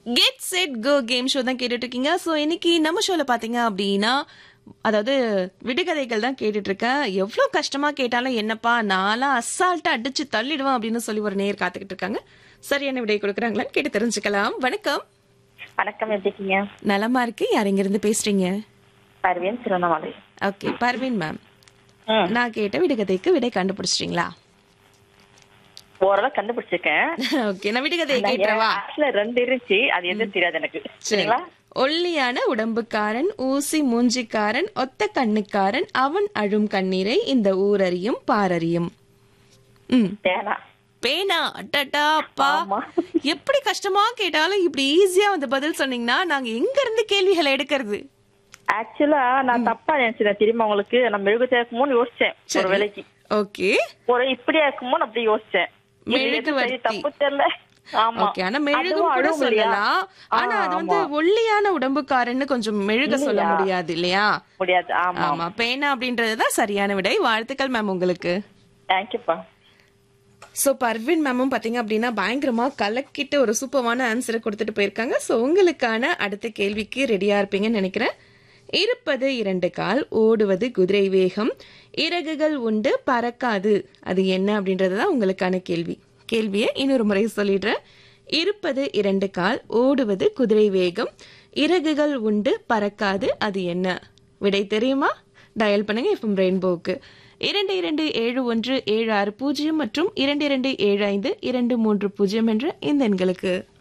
Get set go game show தான் கேட்டுட்டு இருக்கீங்க ஸோ இன்னைக்கு நம்ம ஷோல பாத்தீங்க அப்படின்னா அதாவது விடுகதைகள் தான் கேட்டுட்டு இருக்கேன் எவ்வளோ கஷ்டமா கேட்டாலும் என்னப்பா நான்லாம் அசால்ட்டா அடிச்சு தள்ளிடுவேன் அப்படின்னு சொல்லி ஒரு நேர் காத்துக்கிட்டு இருக்காங்க சரியான விடை கொடுக்குறாங்களான்னு கேட்டு தெரிஞ்சுக்கலாம் வணக்கம் வணக்கம் எப்படி இருக்கீங்க நலமா இருக்கு யார் இங்க இருந்து பேசுறீங்க பர்வீன் திருவண்ணாமலை ஓகே பர்வீன் மேம் ம் நான் கேட்ட விடுகதைக்கு விடை கண்டுபிடிச்சிட்டீங்களா ஓரளவு கண்டுபிடிச்சிருக்கேன் ஓகே நான் விடுகதையை கேட்டுறவா ஆக்சுவலா ரெண்டு இருந்துச்சு அது எதுவும் தெரியாது எனக்கு சரி சரிங்களா ஒல்லியான உடம்புக்காரன் ஊசி மூஞ்சிக்காரன் ஒத்த கண்ணுக்காரன் அவன் அழும் கண்ணீரை இந்த ஊரறியும் பாரறியும் ம் தேனா பேனா அட்டட்டா அப்பா ஆமா. எப்படி கஷ்டமா கேட்டாலும் இப்படி ஈஸியா வந்து பதில் சொன்னீங்கன்னா நாங்க எங்க இருந்து கேள்விகளை எடுக்கிறது ஆக்சுவலா நான் தப்பா நினைச்சிட்டேன் திரும்ப உங்களுக்கு நான் மெழுகுத்தே இருக்குமோன்னு யோசிச்சேன் ஒரு வேலைக்கு ஓகே ஒரு இப்படியா இருக்குமோன்னு அப்படி யோசிச்சேன் இது எது சரி மெழுகுவர்த்தி. தப்பு தெரியல ஆமா ஓகே ஆனா மெழுகும் அதுவும் கூட அழுவும் இல்லையா? சொல்லலாம் ஆனா ஆ, அது வந்து ஆமா. ஒல்லியான உடம்புக்காரன்னு கொஞ்சம் மெழுக சொல்ல இல்லையா? முடியாது இல்லையா முடியாது ஆமா ஆமா பேனா அப்படின்றதுதான் சரியான விடை வாழ்த்துக்கள் மேம் உங்களுக்கு தேங்க்யூப்பா ஸோ பர்வின் மேமும் பார்த்தீங்க அப்படின்னா பயங்கரமா கலக்கிட்டு ஒரு சூப்பரான ஆன்சரை கொடுத்துட்டு போயிருக்காங்க ஸோ உங்களுக்கான அடுத்த கேள்விக்கு ரெடியா இருப்பீங்கன்னு நினைக்கிறேன் இருப்பது இரண்டு கால் ஓடுவது குதிரை வேகம் இறகுகள் உண்டு பறக்காது அது என்ன அப்படின்றது தான் உங்களுக்கான கேள்வி கேள்வியை இன்னொரு முறை சொல்லிடுறேன் இருப்பது இரண்டு கால் ஓடுவது குதிரை வேகம் இறகுகள் உண்டு பறக்காது அது என்ன விடை தெரியுமா டயல் பண்ணுங்க எஃப்எம் ரெயின்போவுக்கு இரண்டு இரண்டு ஏழு ஒன்று ஏழு ஆறு பூஜ்ஜியம் மற்றும் இரண்டு இரண்டு ஏழு ஐந்து இரண்டு மூன்று பூஜ்ஜியம் என்ற இந்த எண்களுக்கு